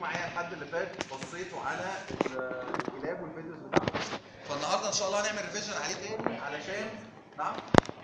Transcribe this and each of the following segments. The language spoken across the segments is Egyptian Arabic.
معايا الحد اللي فات بصيتوا على ال- الكلاب والفيديوز بتاعته فالنهارده ان شاء الله هنعمل ريفيجن عليه تاني علشان نعم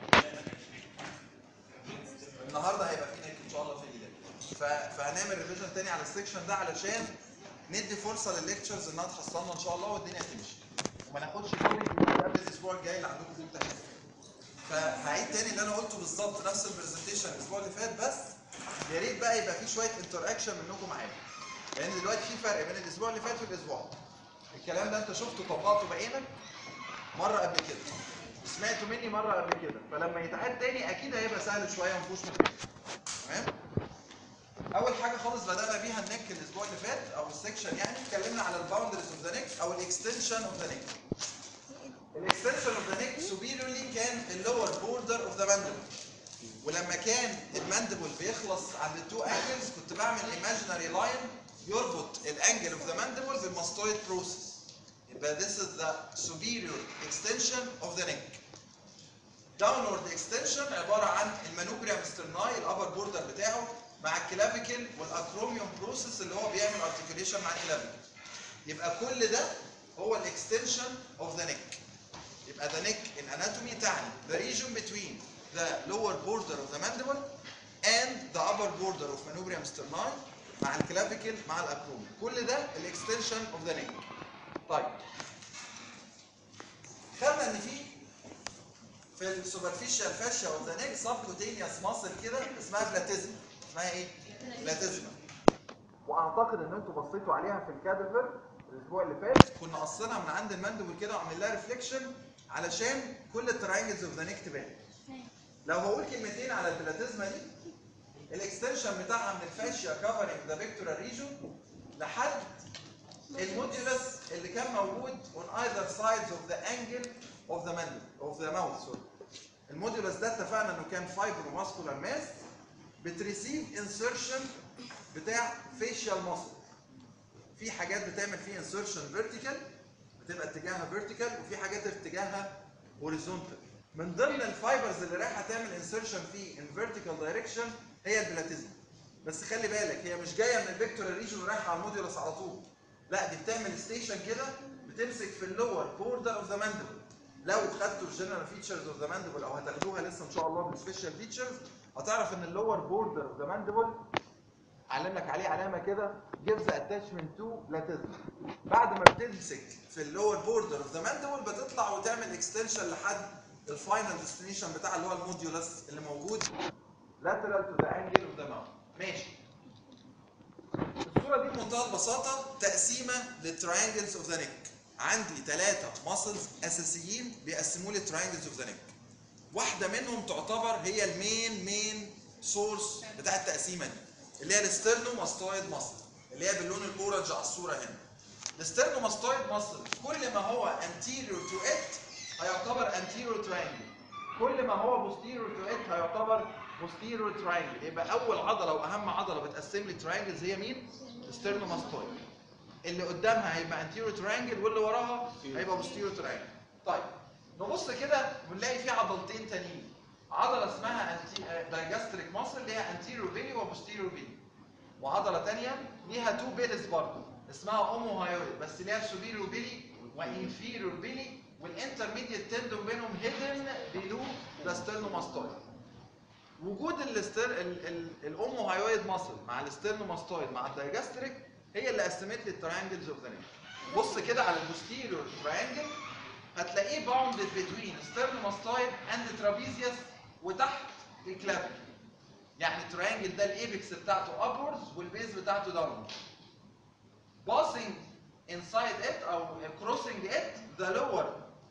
النهارده هيبقى في نك ان شاء الله في ايدك ف- فهنعمل ريفيجن تاني على السكشن ده علشان ندي فرصه للليكتشرز انها تحصلنا ان شاء الله والدنيا تمشي وما ناخدش كوبي قبل الاسبوع الجاي اللي عندكم فيه امتحان فهعيد تاني اللي انا قلته بالظبط نفس البرزنتيشن الاسبوع اللي فات بس يا ريت بقى يبقى في شويه انتر اكشن منكم معايا لان دلوقتي في فرق بين الاسبوع اللي فات والاسبوع ده. الكلام ده انت شفته طبقته بعينك مره قبل كده سمعته مني مره قبل كده فلما يتعاد تاني اكيد هيبقى سهل شويه وما فيهوش مشكله تمام اول حاجه خالص بدانا بيها النك الاسبوع اللي فات او السكشن يعني اتكلمنا على الباوندرز اوف ذا نيك او الاكستنشن اوف ذا نيك الاكستنشن اوف ذا نيك سوبيريورلي كان اللور بوردر اوف ذا ماندبل ولما كان الماندبل بيخلص عند التو انجلز كنت بعمل ايماجينري لاين يربط الانجل اوف ذا ماندبل بالماستويد بروسيس يبقى this is the superior extension of the neck downward extension عباره عن المانوبريا سترناي الابر بوردر بتاعه مع الكلافيكل والاكروميوم بروسيس اللي هو بيعمل ارتكيوليشن مع الكلافيكل يبقى كل ده هو الاكستنشن اوف ذا neck يبقى the neck in anatomy تعني the region between the lower border of the mandible and the upper border of manubrium sterni مع الكلافيكل مع الاكروميوم كل ده الاكستنشن اوف ذا neck طيب خدنا ان في في السوبرفيشال فاشيا اوف ذا نيك سبكوتينيوس ماسل كده اسمها بلاتيزما اسمها ايه؟ بلاتيزما واعتقد ان انتوا بصيتوا عليها في الكادفر الاسبوع اللي فات كنا قصينها من عند الماندبل كده وعامل لها ريفليكشن علشان كل التراينجلز اوف ذا نيك تبان لو هقول كلمتين على البلاتيزما دي الاكستنشن بتاعها من الفاشيا كفرنج ذا بيكتورال ريجون لحد الموديولس اللي كان موجود on either sides of the angle of the mandible of the mouth sorry الموديولس ده اتفقنا انه كان فايبرو ماسكولار ماس بتريسيف انسرشن بتاع فيشيال ماسل في حاجات بتعمل فيه انسرشن فيرتيكال بتبقى اتجاهها فيرتيكال وفي حاجات اتجاهها هوريزونتال من ضمن الفايبرز اللي رايحه تعمل انسرشن في ان فيرتيكال دايركشن هي البلاتيزم بس خلي بالك هي مش جايه من الفيكتورال ريجن ورايحه على الموديولس على طول لا دي بتعمل ستيشن كده بتمسك في اللور بوردر اوف ذا ماندبل لو خدتوا الجنرال فيتشرز اوف ذا ماندبل او هتاخدوها لسه ان شاء الله بالسبيشال فيتشرز هتعرف ان اللور بوردر اوف ذا ماندبل علم لك عليه علامه كده gives attachment to latism بعد ما بتمسك في اللور بوردر اوف ذا ماندبل بتطلع وتعمل اكستنشن لحد الفاينل ديستنيشن بتاع اللي هو الموديولس اللي موجود lateral to the angle of the mouth ماشي الصوره دي بمنتهى البساطه تقسيمه للتراينجلز اوف ذا نيك عندي ثلاثه ماسلز اساسيين بيقسموا لي التراينجلز اوف ذا نيك واحده منهم تعتبر هي المين مين سورس بتاع التقسيمه دي اللي هي الستيرنوماستويد ماسل اللي هي باللون الاورنج على الصوره هنا الستيرنوماستويد ماسل كل ما هو anterior to it هيعتبر anterior triangle كل ما هو posterior to it هيعتبر posterior triangle يبقى اول عضله واهم عضله بتقسم لي triangles هي مين الستيرنوماستويد اللي قدامها هيبقى anterior triangle واللي وراها هيبقى posterior triangle طيب نبص كده ونلاقي في عضلتين تانيين عضله اسمها دايجاستريك ماسل اللي هي anterior بيلي وبوستيريور بيلي وعضله تانية ليها تو بيلز برضه اسمها اوموهايويد بس ليها سوبيريور بيلي وانفيريور بيلي والانترميديت تندون بينهم هيدن بيلو ذا ستيرنوماستويد وجود الاستر ال- ال- الاوموهايويد ماسل مع الستيرنوماستويد مع الدايجاستريك هي اللي قسمت لي التراينجلز اوف ذا نيك بص كده على البوستيريور تراينجل هتلاقيه باوندد بتوين ستيرنوماستويد اند ترابيزيوس وتحت الكلافيكل يعني التراينجل ده الايبكس بتاعته ابوردز والبيز بتاعته داونورد passing inside it او crossing it the lower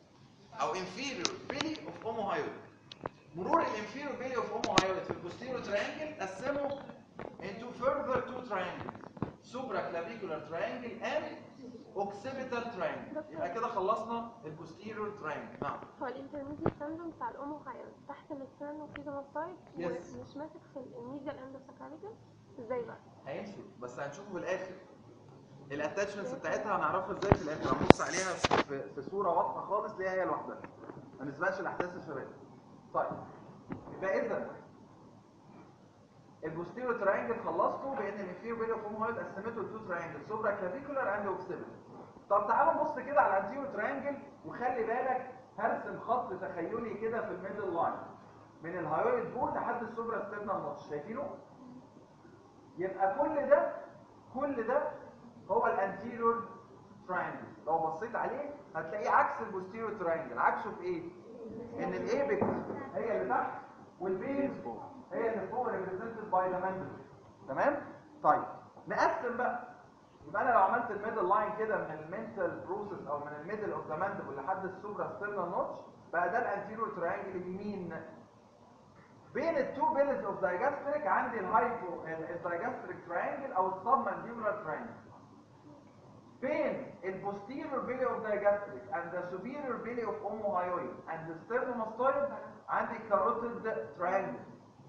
او inferior belly of omohyoid مرور الانفيريور belly of omohyoid في البوستيريور triangle قسمه into further two triangles supraclavicular triangle and occipital triangle يبقى كده خلصنا البوستيريور triangle نعم هو الانترميديت تندون بتاع الأوموهايوس تحت السترن وفي سايد Yes. ومش ماسك في الميديال اند ساكراليكال ازاي بقى؟ هيمشي بس هنشوفه في الاخر الاتاتشمنتس بتاعتها هنعرفها ازاي في الاخر هنبص عليها في, في, في صوره واضحه خالص ليها هي لوحدها ما نسبقش الاحداث الشباب طيب يبقى اذا البوستيريو تراينجل خلصته بان الانفيريور بيلي اوف هوموهايد قسمته لتو تراينجل سوبرا كلافيكولار اند اوكسيبل طب تعالوا نبص كده على الانتيريور تراينجل وخلي بالك هرسم خط تخيلي كده في الميدل لاين من الهايويد بون لحد السوبرا ستيرنال نوتش شايفينه يبقى كل ده كل ده هو الانتيريور تراينجل لو بصيت عليه هتلاقيه عكس البوستيريور تراينجل عكسه في ايه ان الايبكس هي اللي تحت والبيز هي اللي فوق ريبريزنتد باي ذا ماندل تمام طيب نقسم بقى يبقى انا لو عملت الميدل لاين كده من المنتال بروسيس او من الميدل اوف ذا ماندل لحد السوبرا ستيرنال نوتش بقى ده الانتيريور تراينجل اليمين بين التو بيلز اوف دايجاستريك عندي الهايبو الدايجاستريك تراينجل او السب مانديبولار تراينجل بين البوستيريور بيلي اوف دايجاستريك and the superior belly of omohyoid and the sternomastoid عندي carotid triangle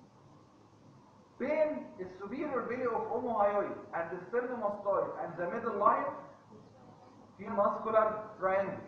بين السوبيريور بيلي اوف omohyoid and the sternomastoid and the middle line في muscular triangle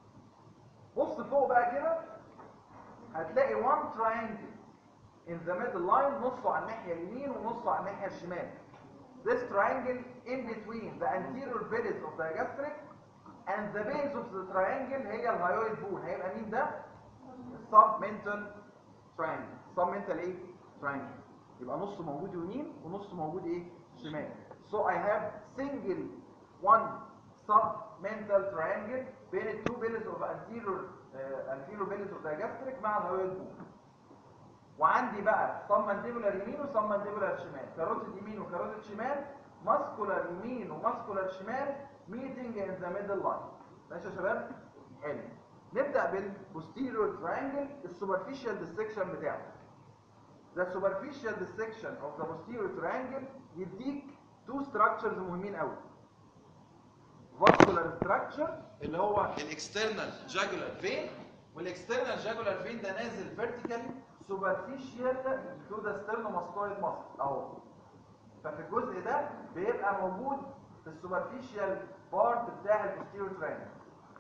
بص فوق بقى كده هتلاقي one triangle in the middle line نصه على الناحية اليمين ونصه على الناحية الشمال this triangle in between the anterior bellies of the gastric and the base of the triangle هي الهايويد بون هيبقى مين ده؟ submental triangle submental ايه؟ triangle يبقى نص موجود يمين ونص موجود ايه؟ شمال so I have single one submental triangle بين التو bellies of anterior uh, anterior bellies of the gastric مع الهايويد بون وعندي بقى سبمنديبولار يمين وسبمنديبولار شمال كاروتيد يمين وكاروتيد شمال ماسكولار يمين وماسكولار شمال ميتنج ان ذا ميدل لاين ماشي يا شباب حلو نبدا بالبوستيريور تراينجل السوبرفيشال ديسكشن بتاعه the superficial dissection of the posterior triangle يديك two structures مهمين قوي vascular structure اللي هو الاكسترنال جاجولار فين والاكسترنال جاجولار فين ده نازل فيرتيكالي superficial to the sternomastoid muscle اهو ففي الجزء ده بيبقى موجود في السوبرفيشال بارت بتاع البوستيريور تراينجل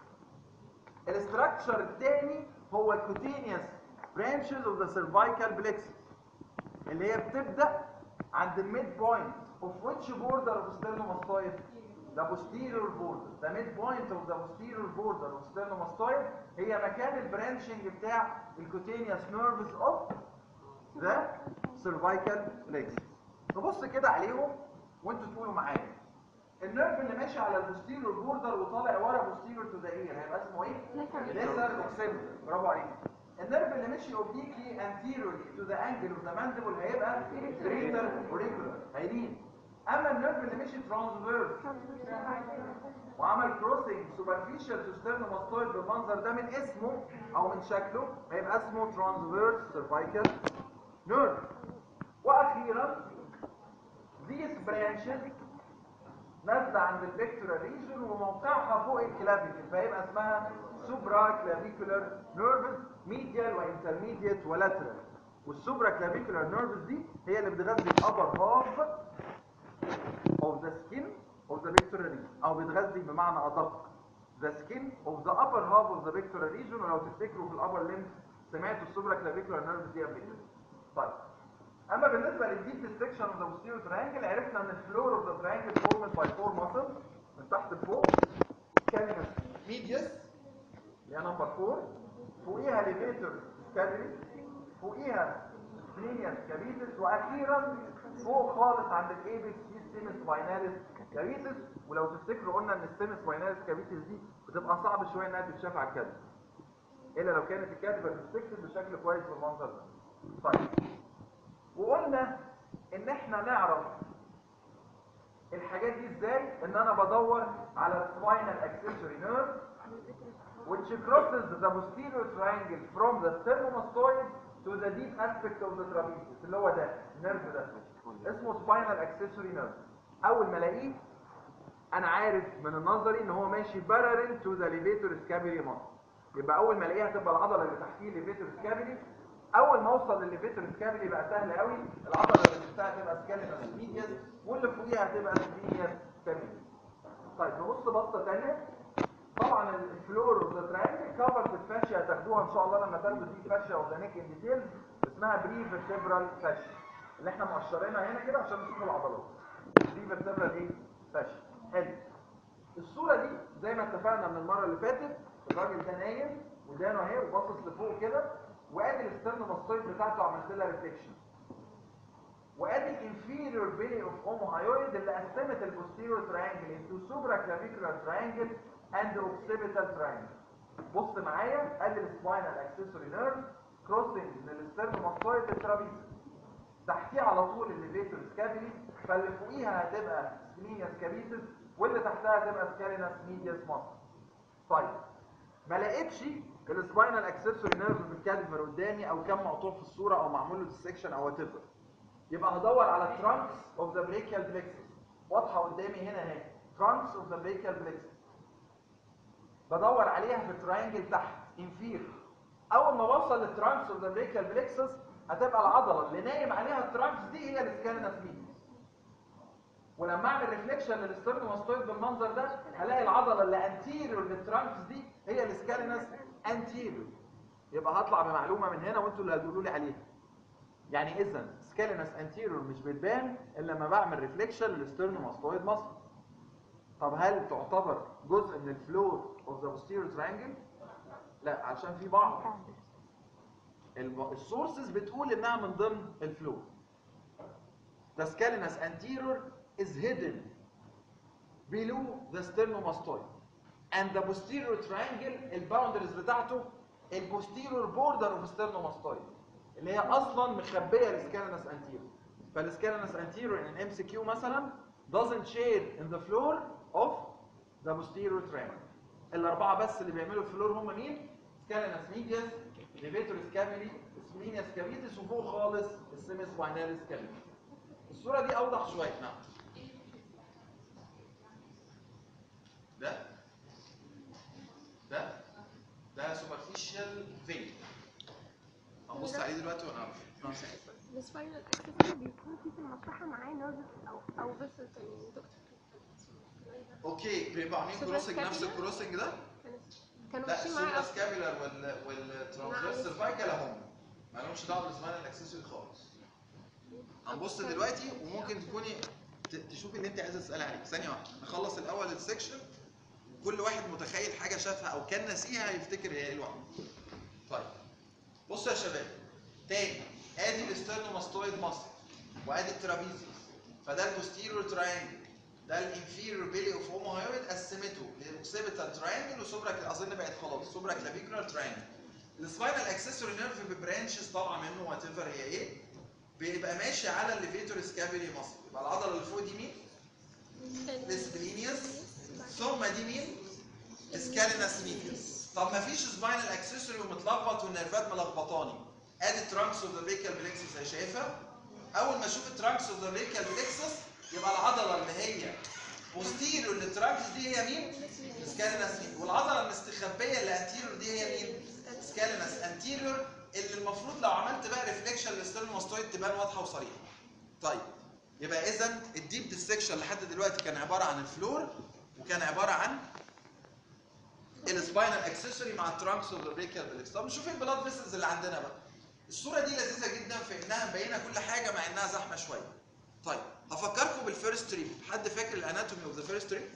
الاستراكشر الثاني هو الكوتينيوس branches of the cervical plexus اللي هي بتبدا عند الميد بوينت of which border of sternomastoid the posterior border the midpoint of the posterior border of sternomastoid هي مكان البرانشنج بتاع الكوتينيوس نيرفز اوف ذا cervical plexus نبص كده عليهم وانتوا تقولوا معايا النيرف اللي ماشي على البوستيريور بوردر وطالع ورا بوستيريور تو ذا اير هيبقى اسمه ايه؟ ليسر اوكسيبل برافو عليك النيرف اللي ماشي اوبليكلي anteriorly to the angle of the mandible هيبقى greater auricular هيلين اما النيرف اللي ماشي ترانسفيرس وعمل كروسنج سوبرفيشال تو ستيرنوماستويد بالمنظر ده من اسمه او من شكله هيبقى اسمه ترانسفيرس سيرفايكال نيرف واخيرا these branches نازله عند الفيكتورال ريجن وموقعها فوق الكلافيكل فيبقى اسمها سوبرا كلافيكولار نيرفز ميديال وانترميديت ولاترال والسوبرا كلافيكولار نيرفز دي هي اللي بتغذي الابر هاف of the skin of the pectoral region او بتغذي بمعنى ادق the skin of the upper half of the pectoral region ولو تفتكروا في الابر limb سمعتوا السوبرا كلافيكولار نيرفز دي قبل كده طيب اما بالنسبه للديب ديستكشن اوف ذا posterior triangle عرفنا ان الفلور اوف ذا triangle formed by four muscles من تحت لفوق كالينس ميديوس اللي هي نمبر 4 فوقيها ليفيتور سكابيلي فوقيها سبلينيوس كابيتس واخيرا فوق خالص عند الايبكس في ستيمس بايناليس كابيتس ولو تفتكروا قلنا ان الستيمس بايناليس كابيتس دي بتبقى صعب شويه انها تتشاف على الكادر الا لو كانت الكادر بتستكتب بشكل كويس بالمنظر ده طيب وقلنا ان احنا نعرف الحاجات دي ازاي ان انا بدور على السباينال اكسسوري نيرف which crosses the posterior triangle from the sternomastoid to the deep aspect of the trapezius اللي هو ده النيرف ده اسمه spinal accessory nerve اول ما الاقيه انا عارف من النظري ان هو ماشي parallel to the levator scapulae muscle يبقى اول ما الاقيها تبقى العضله اللي تحتيه levator scapulae اول ما اوصل للليفيتور سكابلي بقى سهل قوي العضله اللي تحتها تبقى سكالينس ميديس واللي فوقيها هتبقى سبينيس سكابلي طيب نبص بصه ثانيه طبعا الفلور اوف ذا تراينجل كفر بالفاشيا هتاخدوها ان شاء الله لما تاخدوا دي فاشيا اوف ذا نيك ان ديتيلز اسمها بري فيرتبرال فاشيا اللي احنا مؤشرينها هنا كده عشان نشوف العضلات دي فيرتبرال ايه فاشل حلو الصوره دي زي ما اتفقنا من المره اللي فاتت الراجل ده نايم ودانه اهي وباصص لفوق كده وادي السترنوماستويد بتاعته عملت لها ريفليكشن وادي الانفيريور بيلي اوف اوموهايويد اللي قسمت البوستيريور تراينجل انتو سوبرا كلافيكولار تراينجل اند اوكسيبيتال تراينجل بص معايا ادي السباينال اكسسوري نيرف كروسنج من السترنوماستويد للترابيزيوس تحتيه على طول الليفيتور سكابيلي فاللي فوقيها هتبقى سكلينيا سكابيتس واللي تحتها هتبقى سكاليناس ميدياس ماسل طيب ما لقيتش السباينال اكسسوري نيرف في الكادفر قدامي او كان مقطوع في الصوره او معمول له ديسكشن او وات ايفر يبقى هدور على ترانكس اوف ذا بريكيال بلكسس واضحه قدامي هنا اهي ترانكس اوف ذا بريكيال بلكسس بدور عليها في التراينجل تحت انفير اول ما بوصل للترانكس اوف ذا بريكيال بلكسس هتبقى العضله اللي نايم عليها الترانكس دي هي السكاليناس ميديس ولما اعمل ريفليكشن للسترنوماستويد بالمنظر ده هلاقي العضله اللي انتيريور للترانكس دي هي السكاليناس انتيريور يبقى هطلع بمعلومه من هنا وانتوا اللي هتقولوا لي عليها يعني اذا سكاليناس انتيريور مش بتبان الا لما بعمل ريفليكشن للسترنوماستويد مصر طب هل تعتبر جزء من الفلور اوف ذا posterior ترينجل لا عشان في بعض السورسز بتقول انها من ضمن الفلور The scalenus anterior is hidden below the sternomastoid and the posterior triangle الباوندرز بتاعته البوستيرور بوردر اوف sternomastoid اللي هي اصلا مخبيه السكالنس anterior فالسكالنس anterior in an MCQ مثلا doesn't share in the floor of the posterior triangle الاربعه بس اللي بيعملوا الفلور هم مين؟ سكالنس ميدياس ليفيتور سكابيلي سبلينيا سكابيتس وفوق خالص السيمي سباينال سكابيلي الصوره دي اوضح شويه نعم ده ده ده سوبرفيشال فين هنبص عليه دلوقتي ونعرف نعم. السباينال اكسسوري بيكون في في المصلحة معاه نيرفس او او فيسل تاني دكتور اوكي بيبقى عاملين سوبر كروسنج نفس سكابيولار؟ الكروسنج ده كانوا كانوا لا ماشيين معاه السوبر أصلاً. سكابيلر وال والترانسفيرس سيرفايكال اهم ما لهمش دعوه بالسباينال اكسسوري خالص هنبص دلوقتي وممكن تكوني ت- تشوفي اللي انت عايزه تسالي عليه ثانيه واحده نخلص الاول السكشن كل واحد متخيل حاجه شافها او كان ناسيها يفتكر هي ايه لوحده طيب بصوا يا شباب تاني ادي الاسترنوماستويد ماسل وادي الترابيزيوس فده البوستيريور تراينجل ده الانفيريور بيلي اوف هوموهايويد قسمته لاوكسيبيتال تراينجل وسوبرا اظن بقت خلاص سوبرا كلافيكولار تراينجل السباينال اكسسوري نيرف ببرانشز طالعه منه وات ايفر هي ايه بيبقى ماشي على الليفيتور سكابيلي ماسل يبقى العضله اللي فوق دي مين؟ السبلينيوس ثم دي مين؟ سكاليناس ميديوس طب ما فيش سباينال اكسسوري ومتلخبط والنيرفات ملخبطاني ادي ترانكس اوف ذا بريكال بلكسس هي شايفها اول ما اشوف الترانكس اوف ذا بريكال بلكسس يبقى العضله اللي هي بوستيريور للترانكس دي هي مين؟ سكاليناس ميديوس والعضله المستخبيه اللي انتيريور دي هي مين؟ سكاليناس انتيريور اللي المفروض لو عملت بقى ريفليكشن للسترنوماستويد تبان واضحه وصريحه. طيب يبقى اذا الديب ديسكشن لحد دلوقتي كان عباره عن الفلور وكان عباره عن السباينال اكسسوري مع الترانكس اوف ذا بريكال بلكس طب نشوف البلاد فيسلز اللي عندنا بقى الصوره دي لذيذه جدا في انها مبينه كل حاجه مع انها زحمه شويه طيب هفكركم بالفيرست تريب حد فاكر الاناتومي اوف ذا فيرست تريب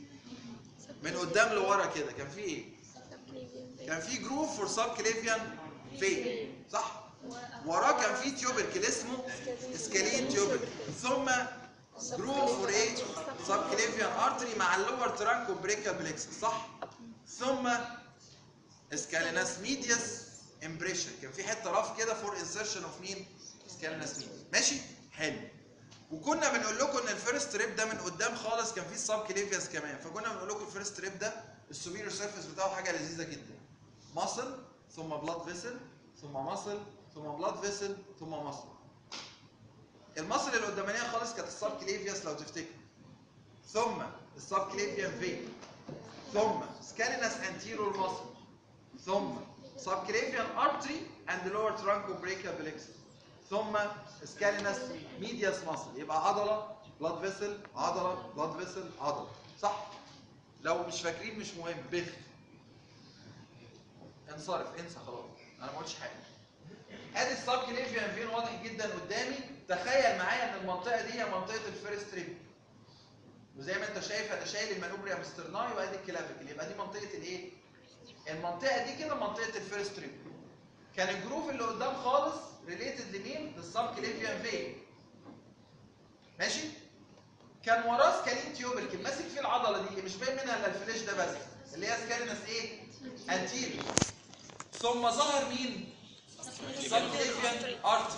من قدام لورا كده كان في ايه كان في جروف فور سب كليفيان فين صح وراه كان في تيوبركل اسمه اسكالين تيوبركل ثم جروف فور ايه سب كليفيان ارتري مع اللور ترانكو بريكال بلكسس صح ثم اسكاليناس ميدياس امبريشن كان في حته رف كده فور انسرشن اوف مين اسكاليناس ميدياس ماشي حلو وكنا بنقول لكم ان الفيرست ريب ده من قدام خالص كان فيه السب كليفياس كمان فكنا بنقول لكم الفيرست ريب ده السوبيريور سيرفيس بتاعه حاجه لذيذه جدا ماسل ثم بلاد فيسل ثم ماسل ثم بلاد فيسل ثم ماسل الماسل اللي قدامانيه خالص كانت السب كليفياس لو تفتكروا ثم السب كليفيان فين ثم سكاليناس anterior muscle ثم subclavian artery and the lower truncobrachial plexus ثم سكاليناس medius muscle يبقى عضلة blood vessel عضلة blood vessel عضلة صح؟ لو مش فاكرين مش مهم بخ انصرف انسى خلاص انا ما قلتش حاجة ادي السب كليفيان فين واضح جدا قدامي تخيل معايا ان المنطقه دي هي منطقه الفيرست ريب وزي ما انت شايف انا شايل المانوبريا مسترناي وادي الكلافيكل يبقى دي منطقه الايه المنطقه دي كده منطقه الفيرست ريب كان الجروف اللي قدام خالص ريليتد لمين للسب كليفيان فين ماشي كان وراه سكالين تيوبركل ماسك فيه العضله دي اللي مش باين منها الا الفليش ده بس اللي هي سكالينس ايه انتيريور ثم ظهر مين سبكليفيان ارتري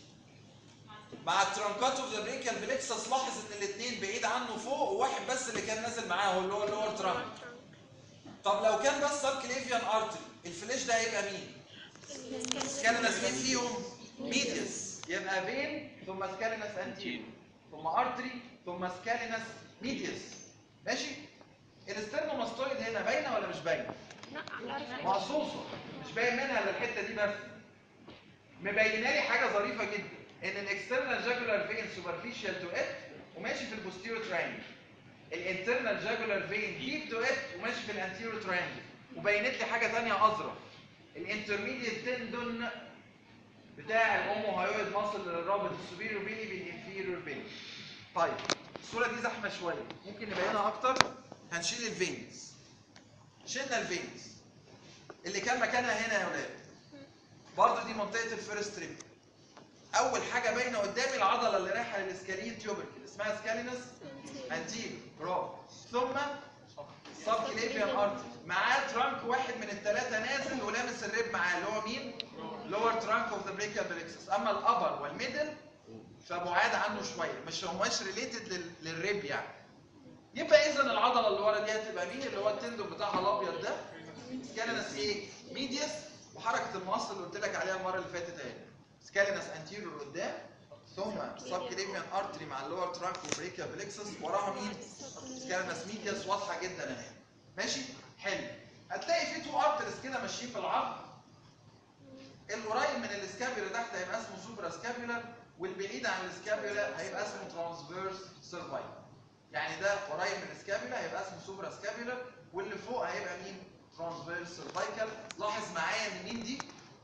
مع الترانكات اوف ذا بريكال بلكسس لاحظ ان الاثنين بعيد عنه فوق وواحد بس اللي كان نازل معاه هو اللي هو اللور ترانك طب لو كان بس سبكليفيان ارتري الفليش ده هيبقى مين سكالينس مين فيهم ميديس يبقى فين ثم سكالينس انتيريور ثم ارتري ثم سكالينس ميديس ماشي الاسترنوماستويد هنا باينه ولا مش باينه لا لا مقصوصه مش باين منها الا الحته دي بس مبينه لي حاجه ظريفه جدا ان الاكسترنال جاجولار فين سوبرفيشال تو ات وماشي في البوستيريور تريانجل الانترنال جاجولار فين ديب تو ات وماشي في الانتيريور تريانجل وبينت لي حاجه ثانيه اظرف الانترميديت تندون بتاع الاوموهايويد ماسل اللي رابط السوبيريور بيلي بالانفيريور بيلي طيب الصوره دي زحمه شويه ممكن نبينها اكتر هنشيل الفينز شلنا الفينز اللي كان مكانها هنا يا ولاد برضه دي منطقه الفيرست ريب اول حاجه باينه قدامي العضله اللي رايحه للسكالين تيوبركل اسمها سكالينس انتيريور برافو ثم سب كليفيان ارتري معاه ترانك واحد من الثلاثه نازل ولامس الريب معاه اللي هو مين؟ لور ترانك اوف ذا بريكال بلكسس اما الابر والميدل فبعاد عنه شويه مش هماش ريليتد للريب يعني يبقى اذا العضله اللي ورا دي هتبقى مين اللي هو التندون بتاعها الابيض ده سكالينس ايه ميديس وحركه المقص اللي قلت لك عليها المره اللي فاتت اهي سكالينس انتيريور قدام ثم سب كليفيان ارتري مع اللور ترانك وبريكال بلكسس وراها مين سكالينس ميديس واضحه جدا اهي ماشي حلو هتلاقي في تو ارترز كده ماشيين في العرض القريب من الاسكابيولا تحت هيبقى اسمه سوبرا سكابيولار والبعيد عن الاسكابيولا هيبقى اسمه ترانسفيرس سيرفايكل يعني ده قريب من الاسكابيولا هيبقى اسمه سوبرا سكابيولار واللي فوق هيبقى مين ترانسفيرس سيرفايكل لاحظ معايا ان مين دي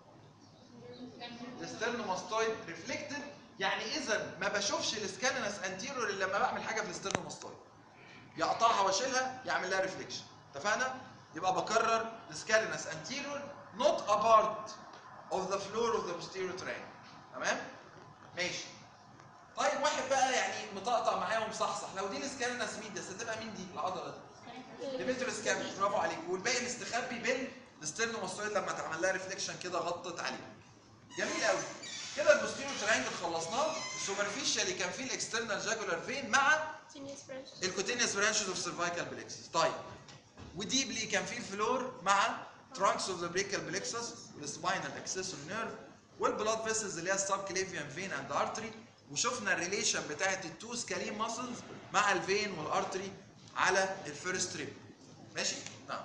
الاسترنوماستويد ريفلكتد يعني اذا ما بشوفش السكالينس انتيريور الا لما بعمل حاجه في الاسترنوماستويد يقطعها واشيلها يعمل لها ريفليكشن اتفقنا يبقى بكرر السكالينس انتيريور not a part of the floor of the posterior triangle تمام ماشي طيب واحد بقى يعني مطقطع معايا ومصحصح لو دي السكالينس ميديس هتبقى مين دي العضله دي ليفيتور سكابي برافو عليك والباقي مستخبي بين الستيرنوماستويد لما اتعمل لها ريفليكشن كده غطت عليه جميل قوي كده البوستيريور تريانجل خلصناه السوبرفيشالي كان فيه الاكسترنال جاجولار فين مع الكوتينيوس برانشز اوف سيرفايكال بلكسس طيب وديبلي كان فيه الفلور مع ترانكس اوف ذا بريكال بلكسس والسباينال اكسسوري نيرف والبلاد فيسلز اللي هي السب كليفيان فين اند ارتري وشفنا الريليشن بتاعت التو سكالين ماسلز مع الفين والارتري على الفيرست ريب ماشي؟ نعم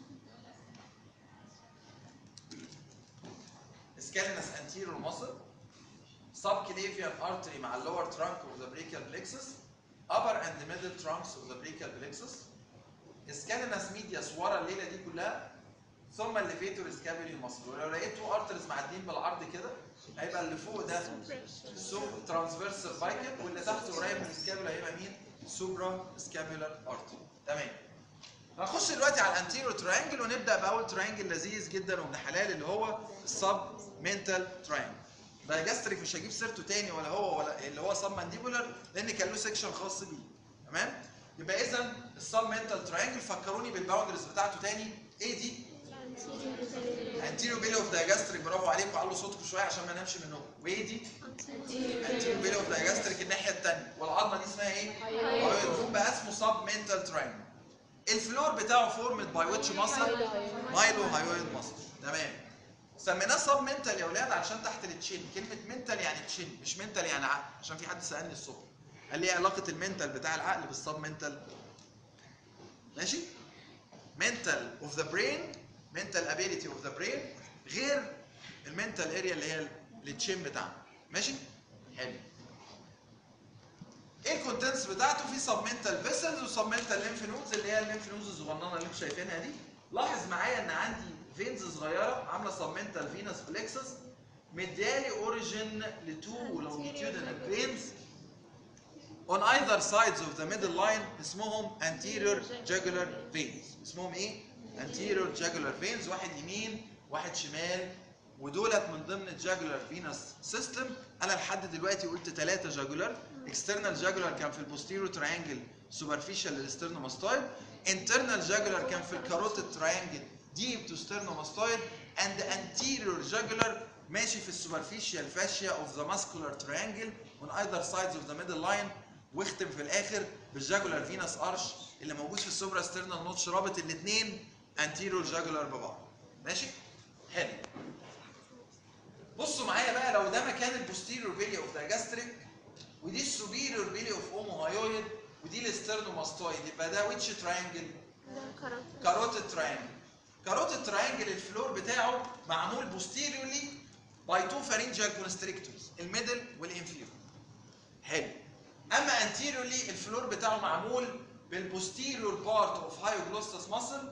سكالينس انتيريور ماسل subclavian artery مع اللور trunk of the brachial plexus upper and middle trunks of the brachial plexus scalenus medius ورا الليله دي كلها ثم الليفيتور سكابولي ماسل ولو لقيت تو ارترز معديين بالعرض كده هيبقى اللي فوق ده سوب ترانسفيرس سيرفايكل واللي تحت قريب من السكابولا هيبقى مين؟ سوبرا سكابولار ارتري تمام هنخش دلوقتي على الانتيريور تراينجل ونبدا باول تراينجل لذيذ جدا وابن حلال اللي هو السب منتال تراينجل دايجاستريك مش هجيب سيرته تاني ولا هو ولا اللي هو سب مانديبولار لان كان له سيكشن خاص بيه تمام يبقى اذا السب منتال تراينجل فكروني بالباوندرز بتاعته تاني ايه دي انتيريو بيلي اوف دايجاستريك برافو عليكم علوا صوتكم شويه عشان ما نمشي منهم وايه دي انتيريو بيلي اوف دايجاستريك الناحيه الثانيه والعظمه دي اسمها ايه هايويد بقى اسمه سب منتال تراينجل الفلور بتاعه فورمد باي ويتش ماسل مايلو هايويد ماسل تمام سميناه سب منتال يا اولاد علشان تحت التشين كلمه منتال يعني تشين مش منتال يعني عقل عشان في حد سالني الصبح قال لي ايه علاقه المنتال بتاع العقل بالسب منتال ماشي mental of the brain mental ability of the brain غير المنتال اريا اللي هي التشين بتاعنا ماشي حلو ايه الكونتنتس بتاعته في سب منتال فيسلز وسب منتال ليمف نودز اللي هي الليمف نودز الصغننه اللي انتم شايفينها دي لاحظ معايا ان عندي فينز صغيره عامله سب منتال فينس بلكسس مديالي اوريجن لتو longitudinal veins on either sides of the middle line اسمهم anterior jugular veins اسمهم ايه؟ anterior jugular veins واحد يمين واحد شمال ودولت من ضمن الجاجولار فينس سيستم انا لحد دلوقتي قلت ثلاثه جاجولار اكسترنال جاجولار كان في البوستيريو تراينجل سوبرفيشال للسترنوماستويد انترنال جاجولار كان في الكاروتيد تراينجل ديب تو سترنوماستويد اند انتيريور جاجولار ماشي في السوبرفيشال فاشيا اوف ذا ماسكولار تراينجل on either sides of the middle line واختم في الاخر بالجاجولار فينس ارش اللي موجود في السوبرا سترنال نوتش رابط الاثنين انتيريور جاجولار ببعض ماشي حلو بصوا معايا بقى لو ده مكان البوستيريور بيلي اوف دايجاستريك ودي السوبيريور بيلي اوف اوموهايويد ودي الاسترنوماستويد يبقى ده ويتش تراينجل ده كرات كاروتيد تراينجل كاروتيد تراينجل الفلور بتاعه معمول بوستيريورلي باي تو فارنجال كونستريكتورز الميدل والانفيريور حلو اما انتيريورلي الفلور بتاعه معمول بالبوستيريور بارت اوف هايوجلوستس ماسل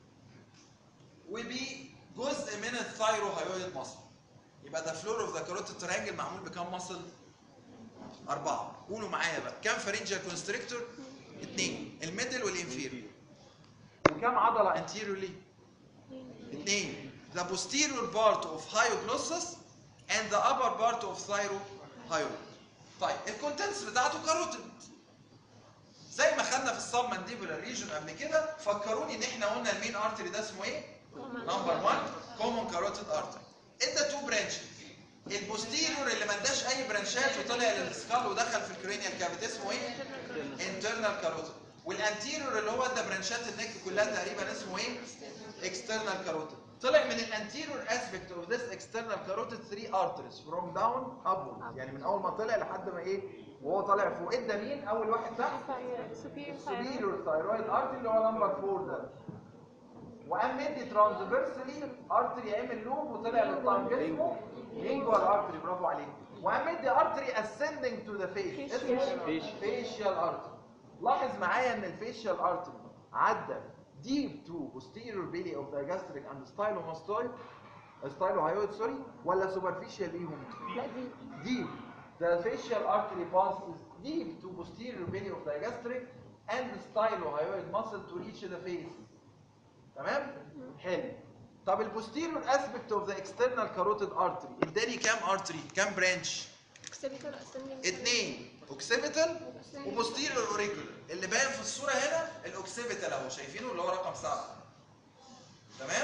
وبجزء من الثايروهايويد ماسل يبقى ده فلور اوف ذا كاروتيد تراينجل معمول بكام ماسل؟ أربعة قولوا معايا بقى كام فارنجال كونستريكتور؟ اثنين الميدل والانفيريور وكام عضلة انتيريورلي؟ اثنين the posterior part of hyoglossus and the upper part of thyrohyoid طيب الكونتنتس بتاعته كاروتيد زي ما خدنا في السب مانديبولار ريجن قبل كده فكروني ان احنا قلنا المين ارتري ده اسمه ايه؟ نمبر 1 كومون كاروتيد ارتري ادى تو برانشز البوستيريور اللي ما اداش اي برانشات وطلع للسكال ودخل في الكرينيال كافيتي اسمه ايه؟ انترنال كاروتيد والانتيريور اللي هو ادى برانشات النك كلها تقريبا اسمه ايه؟ اكسترنال كاروتيد طلع من الانتيريور اسبكت اوف ذس اكسترنال كاروتيد 3 ارتريز فروم داون ابورد يعني من اول ما طلع لحد ما ايه وهو طالع فوق ادى مين اول واحد تحت سوبيريور السوبيريور ثايرويد ارتري اللي هو نمبر 4 ده وقام مدي ترانسفيرسلي ارتري عمل لوب وطلع للطنج اسمه لينجوال ارتري برافو عليك وقام مدي ارتري اسcending تو ذا فيس اسمه فيشيال ارتري لاحظ معايا ان الفيشيال ارتري عدى deep to posterior belly of the gastric and stylomastoid stylohyoid sorry ولا superficial ليهم لا دي deep the facial artery passes deep to posterior belly of the gastric and the stylohyoid muscle to reach the face تمام حلو طب البوستيريور اسبكت اوف ذا اكسترنال كاروتيد ارتري اداني كام ارتري كام برانش اكسبيتال اسندنج اتنين اوكسيبيتال وبوستيريور اوريكولر اللي باين في الصوره هنا الاوكسيبيتال اهو شايفينه اللي هو رقم سبعه تمام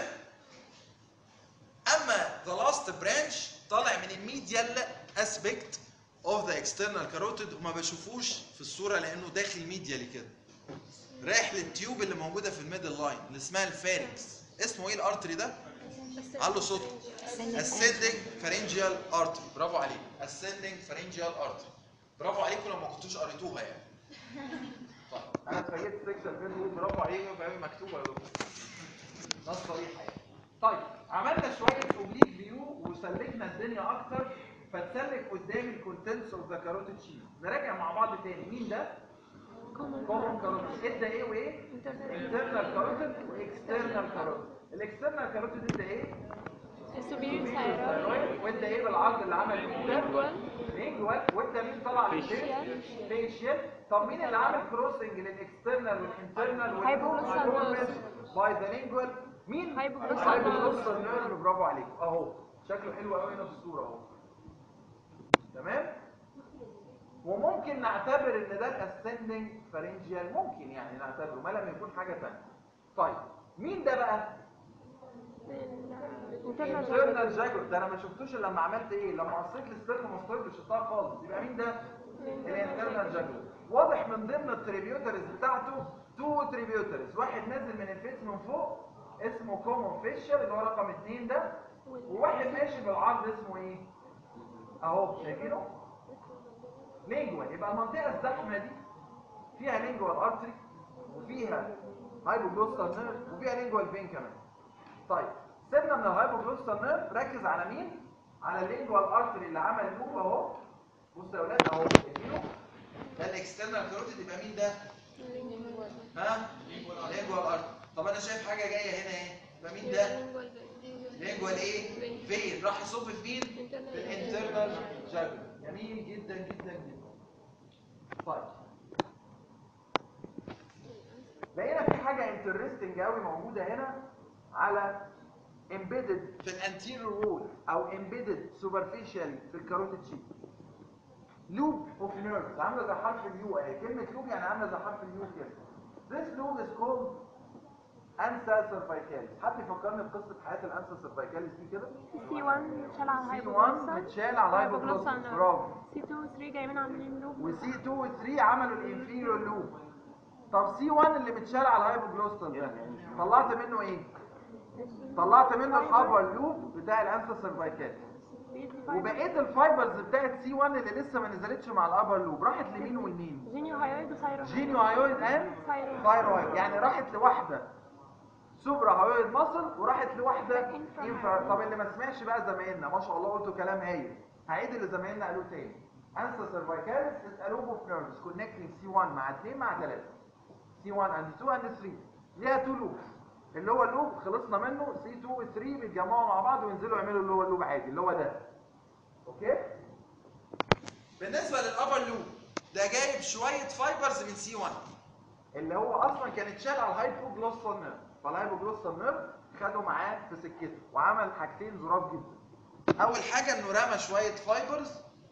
اما ذا لاست برانش طالع من الميديال اسبكت اوف ذا اكسترنال كاروتيد وما بشوفوش في الصوره لانه داخل ميديالي كده رايح للتيوب اللي موجوده في الميدل لاين اللي اسمها الفارنكس اسمه ايه الارتري ده؟ علوا صوتكم ascending pharyngeal artery برافو عليك ascending pharyngeal artery برافو عليكم لو ما كنتوش قريتوها يعني طيب انا اتفاجئت سكشن فيديو برافو عليكم فهي مكتوبه يا دكتور نص صريحه يعني طيب عملنا شويه اوبليك فيو وسلكنا الدنيا اكتر فتسلك قدام الكونتنتس اوف ذا كاروتيد شيت نراجع مع بعض تاني مين ده؟ كومون كاروتيد ادى ايه وايه؟ انترنال كاروتيد واكسترنال كاروتيد الاكسترنال كاروتيد ادى ايه؟ السوبيريور ثايرويد وانت ايه بالعرض اللي عمل لينجوال لينجوال وانت مين طلع للفيس فيشيال طب مين اللي عامل كروسنج للاكسترنال والانترنال Hypoglossal باي ذا لينجوال مين Hypoglossal هايبوجلوسال نيرف برافو عليك اهو شكله حلو قوي هنا في الصوره اهو تمام وممكن نعتبر ان ده الاسندنج فارنجيال ممكن يعني نعتبره ما لم يكون حاجه ثانيه طيب مين ده بقى انترنال جاكور ده انا ما شفتوش الا لما عملت ايه لما قصيت الاسترنوماستويد وشفتها خالص يبقى مين ده الانترنال جاكور واضح من ضمن التريبيوترز بتاعته تو تريبيوترز واحد نازل من الفيس من فوق اسمه كومون فيشر اللي هو رقم اثنين ده وواحد ماشي بالعرض اسمه ايه اهو شايفينه لينجوال يبقى المنطقه الزحمه دي فيها لينجوال ارتري وفيها هايبوجلوستال نيرف وفيها لينجوال فين كمان طيب سيبنا من الهايبوجلوستال نيرف ركز على مين على اللينجوال ارتري اللي عمل لوب اهو بص يا اولاد اهو شايفينه ده الاكسترنال كاروتيد يبقى مين ده ها لينجوال ارتري طب انا شايف حاجه جايه هنا ايه يبقى مين ده لينجوال ايه فين راح يصب في مين في في الانترنال جاجولار جميل جدا جدا جدا طيب لقينا في حاجه انترستنج قوي موجوده هنا على embedded في الانتيريور وول او embedded superficially في الكاروتيد شيت لوب اوف نيرفز عامله زي حرف اليو اهي كلمه لوب يعني عامله زي حرف اليو كده This loop is called انسا سيرفايكاليس حد يفكرني بقصه حياه الانسا سيرفايكاليس دي كده سي 1 متشال على سي 1 الهايبوجلوسال متشال على الهايبوجلوسس برافو سي 2 و 3 جايين عاملين لوب وسي 2 و 3 عملوا الانفيريور لوب طب سي 1 اللي متشال على الهايبوجلوستال ده طلعت منه ايه طلعت منه الابر لوب بتاع الانسا سيرفايكاليس وبقيه الفايبرز بتاعت سي 1 اللي لسه ما نزلتش مع الابر لوب راحت لمين ومين جينيو هايويد وثايرويد جينيو هايويد اند ثايرويد ثايرويد يعني راحت لواحده سوبرا هايويد ماسل وراحت لواحده انفرا طب اللي ما سمعش بقى زمايلنا ما شاء الله قلتوا كلام هايل هعيد اللي زمايلنا قالوه تاني انسا سيرفايكاليس از لوب اوف نيرفز كونكتنج سي 1 مع 2 مع 3 سي 1 اند 2 اند 3 ليها 2 لوبس اللي هو اللوب خلصنا منه سي 2 و 3 بيتجمعوا مع بعض وينزلوا يعملوا اللي هو اللوب عادي اللي هو ده اوكي بالنسبه للابر لوب ده جايب شويه فايبرز من سي 1 اللي هو اصلا كان اتشال على الهايبوجلوسال نيرف فالهايبوجلوسال نيرف خده معاه في سكته وعمل حاجتين ظراف جدا اول حاجه انه رمى شويه فايبرز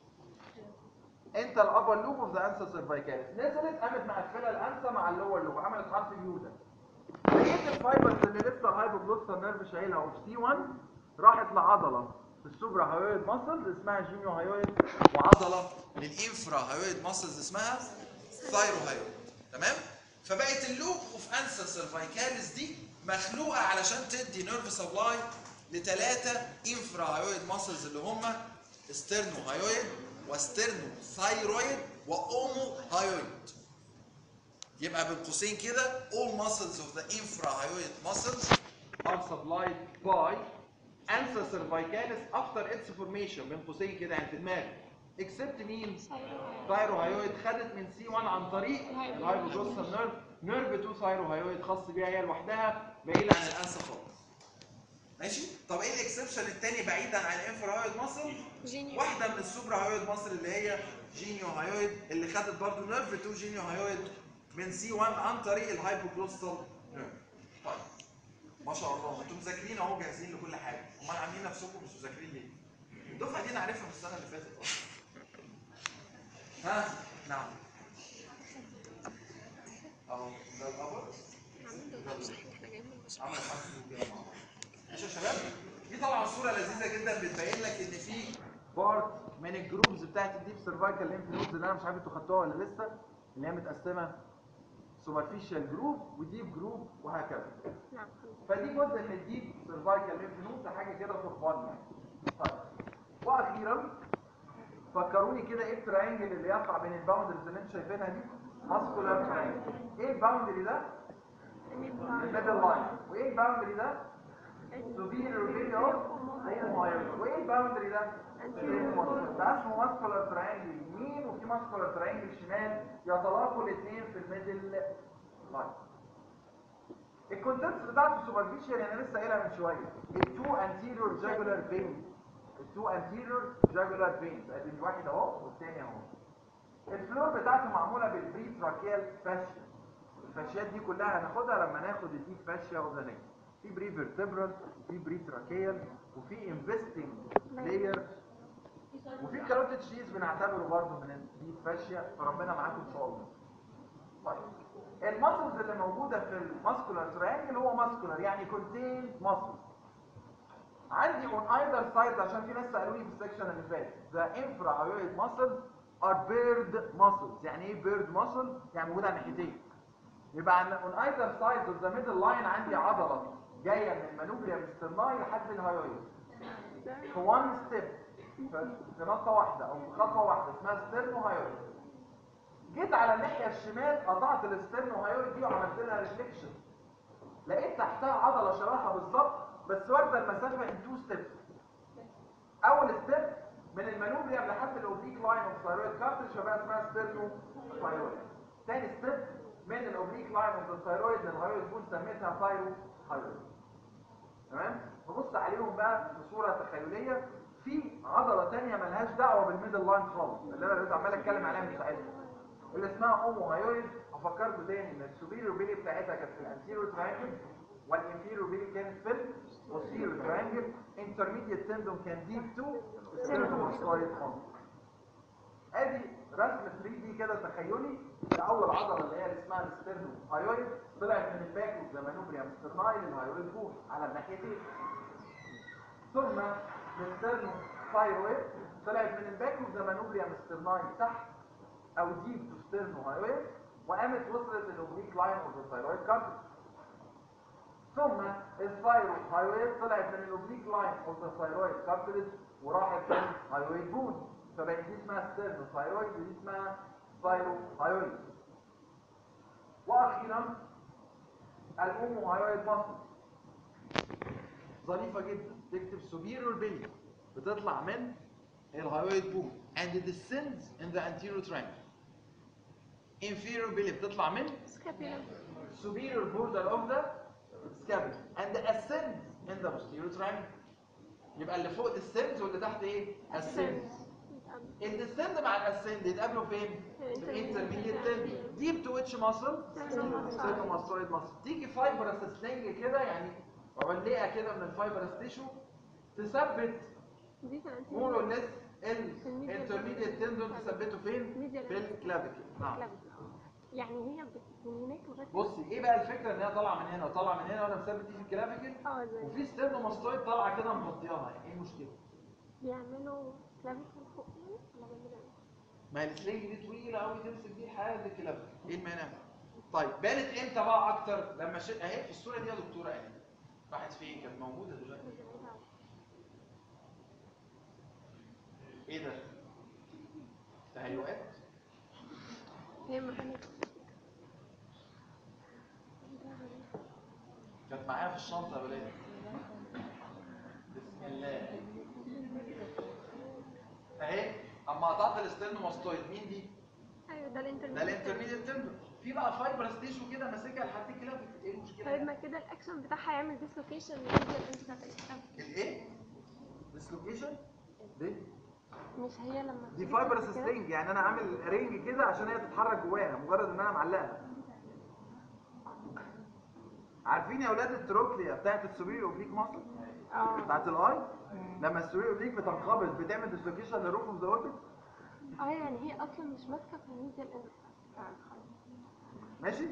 انت الابر لوب اوف ذا انسا سيرفايكاليس نزلت قامت مقفله الانسا مع اللور لوب عملت حرف اليو ده بقيه الفايبرز اللي لسه الهايبوجلوسال نيرف شايلها اوف سي 1 راحت لعضله في السوبرا هايويد ماسلز اسمها جينيو هايويد وعضله للانفرا هايويد ماسلز اسمها ثايرو هايويد تمام فبقت اللوب اوف انسا سيرفايكاليس دي مخلوقه علشان تدي نيرف سبلاي لثلاثه انفرا هايويد ماسلز اللي هم ستيرنو هايويد وستيرنو ثايرويد واومو هايويد يبقى بين قوسين كده all muscles of the infrahyoid muscles are supplied by ansa cervicalis after its formation بين قوسين كده يعني في دماغك except مين ثايروهايويد خدت من سي 1 عن طريق الهايبوجلوسال نيرف نيرف 2 ثايروهايويد خاص بيها هي لوحدها بعيد عن الانسا خالص ماشي طب ايه الاكسبشن الثاني بعيدا عن الانفراهايويد ماسل جينيو واحده من السوبرا هايويد مصر اللي هي جينيو هايويد اللي خدت برضو نيرف 2 جينيو هايويد من سي 1 عن طريق الهايبوجلوستال نيرف طيب ما شاء الله انتم مذاكرين اهو جاهزين لكل حاجه امال عاملين نفسكم مش مذاكرين ليه الدفعه دي انا عارفها من السنه اللي فاتت اصلا ها نعم اهو ده الابر عمل حرف كده مع بعض ماشي يا شباب دي طبعا صوره لذيذه جدا بتبين لك ان في بارت من الجروبز بتاعت الديب سيرفايكال ليمف نودز اللي انا مش عارف انتوا خدتوها ولا لسه اللي هي متقسمه سوبرفيشال جروب وديب جروب وهكذا نعم فدي جزء من الديب سيرفايكال ليمف نود حاجه كده فور فان يعني طيب واخيرا فكروني كده ايه التراينجل اللي يقع بين الباوندرز اللي انتوا شايفينها دي ماسكولار تراينجل ايه الباوندري ده الميدل لاين وايه الباوندري ده superior video المايل وايه الباوندري ده ده اسمه ماسكولار تراينجل يمين وفي ماسكولار تراينجل شمال يتلاقوا الاثنين في الميدل لاين الكونتنتس بتاعت السوبرفيشال انا لسه قايلها من شويه التو انتيريور جاجولار فينز التو انتيريور جاجولار فينز ادي الواحد اهو والثاني اهو الفلور بتاعته معموله بالبري تراكيال فاشيا الفاشيات دي كلها هناخدها لما ناخد الديب فاشيا اوف ذا نيك في بري فيرتبرال في بري تراكيال وفي انفستنج لاير وفي كاروتيد شيز بنعتبره برضه من الديب فاشيا فربنا معاكم ان شاء الله طيب الماسلز اللي موجوده في الماسكولار تريانجل هو ماسكولار يعني كونتين ماسلز عندي اون ايذر سايد عشان في ناس سالوني في السكشن اللي فات ذا انفراهايويد ماسلز ار بيرد ماسلز يعني ايه بيرد ماسل يعني موجوده على الناحيتين يبقى عن اون ايذر سايد اوف ذا ميدل لاين عندي عضله جايه من المانوبريا سترناي لحد الهايويد في وان ستيب في نقطه واحده او في خطوه واحده اسمها ستيرنو هايويد جيت على الناحيه الشمال قطعت الستيرنو هايويد دي وعملت لها ريفليكشن لقيت تحتها عضله شبهها بالظبط بس واخده المسافه ان تو ستيبس اول ستيب من المانوبريا لحد الاوبليك لاين اوف ثايرويد كارتج شبهها اسمها ستيرنو هايويد تاني ستيب من الاوبليك لاين اوف الثايرويد للهايويد بون سميتها ثايرو هايويد تمام نبص عليهم بقى بصوره تخيليه في عضله تانية ملهاش دعوه بالميدل لاين خالص اللي انا دلوقتي عمال اتكلم عليها من ساعتها اللي اسمها اومو هايويد افكركم تاني ان السوبيريور بيلي بتاعتها كانت في الانتيريور تراينجل والانفيريور بيلي كانت في البوستيريور تراينجل انترميديت تندون كان ديب تو ستيرنوماسكويد ماسل ادي رسم 3 دي كده تخيلي لاول عضله اللي هي اللي اسمها الستيرنو هايويد طلعت من الباك اوف ذا مانوبريم سترناي للهايويد بول على الناحيتين ثم الستيرنو ثايرويد طلعت من الباك اوف ذا مانوبريم سترناي تحت او ديب تو ستيرنو هايويد وقامت وصلت للاوبليك لاين اوف ذا ثايرويد كارتج ثم الثايرو هايويد طلعت من الاوبليك لاين اوف ذا ثايرويد كارتج وراحت للهايويد بون فبقت دي اسمها ستيرنو ثايرويد ودي اسمها ثايرو هايويد واخيرا الاومو هايويد ماسل ظريفه جدا تكتب سوبيريور بيلي بتطلع من الهايويد بون and descends in the anterior triangle inferior belly بتطلع من سكابيلا superior border of the scapula and ascends in the posterior triangle يبقى اللي فوق descends واللي تحت ايه ascends الديسند مع الاسند يتقابلوا فين؟ في الانترميديت تندون ديب تو ويتش ماسل؟ سيرنوماستويد ماسل تيجي فايبرس سلنج كده يعني علقه كده من الفايبرس تيشو تثبت دي كانت مور اور ليس الانترميديت تندون تثبته فين؟ في الكلافيكل نعم يعني هي بت- من هناك لغايه بصي ايه بقى الفكره ان هي طالعه من هنا وطالعه من هنا وانا مثبت دي في الكلافيكل اه زي وفي ستيرنوماستويد طالعه كده مغطياها يعني ايه المشكله؟ بيعملوا كلافيكل فوق يعني ولا بيعملوا ايه؟ ما هي السلنج دي طويله قوي تمسك دي لحد الكلافيكل ايه المانع؟ طيب بانت امتى بقى اكتر؟ لما ش... اهي في الصوره دي يا دكتوره اهي راحت فين؟ كانت موجوده دلوقتي ايه ده؟ تهيؤات؟ هي ما كانت كانت معايا في الشنطه يا ولاد بسم الله اهي اما قطعت الستيرنوماستويد مين دي؟ ايوه ده ده الانترميديت الانترميديت تندون في بقى فايبرس تيشو كده ماسكها لحد الكلافيكل ايه المشكله؟ طيب ما يعني؟ كده الاكشن بتاعها يعمل ديسلوكيشن للانت بتاعت الكلافيكل الايه؟ ديسلوكيشن؟ دي مش هي لما دي تيجي فايبرس تمسك كده؟ سترينج يعني انا عامل رينج كده عشان هي تتحرك جواها مجرد ان انا معلقها عارفين يا اولاد التروكليا بتاعت السوبيريور اوبليك ماسل اه بتاعت الاي لما السوبيريور اوبليك بتنقبض بتعمل ديسلوكيشن للروف اوف ذا اوربت اه يعني هي اصلا مش ماسكه في الميديال اند بتاع الخط ماشي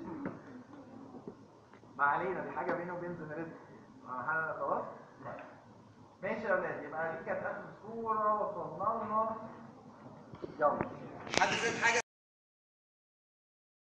ما علينا دي حاجه بيني وبين زميلتي انا خلاص ماشي يا اولاد يبقى دي كانت اخر صوره وصلنا لها يلا حد فاهم حاجه